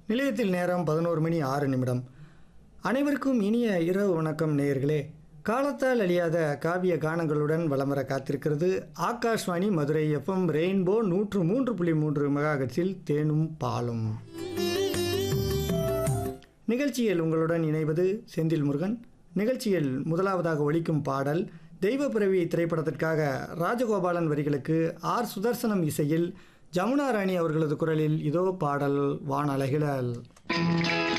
நிலையத்தில் நேரம் பதினோரு மணி ஆறு நிமிடம் அனைவருக்கும் இனிய இரவு வணக்கம் நேயர்களே காலத்தால் அழியாத காவிய கானங்களுடன் வலம் வர காத்திருக்கிறது ஆகாஷ்வாணி மதுரை எஃப்எம் ரெயின்போ நூற்று மூன்று புள்ளி மூன்று மெகாகட்ஸில் தேனும் பாலும் நிகழ்ச்சியில் உங்களுடன் இணைவது செந்தில் முருகன் நிகழ்ச்சியில் முதலாவதாக ஒலிக்கும் பாடல் தெய்வ பிறவி திரைப்படத்திற்காக ராஜகோபாலன் வரிகளுக்கு ஆர் சுதர்சனம் இசையில் ஜமுனா ராணி அவர்களது குரலில் இதோ பாடல் வானழகிழல்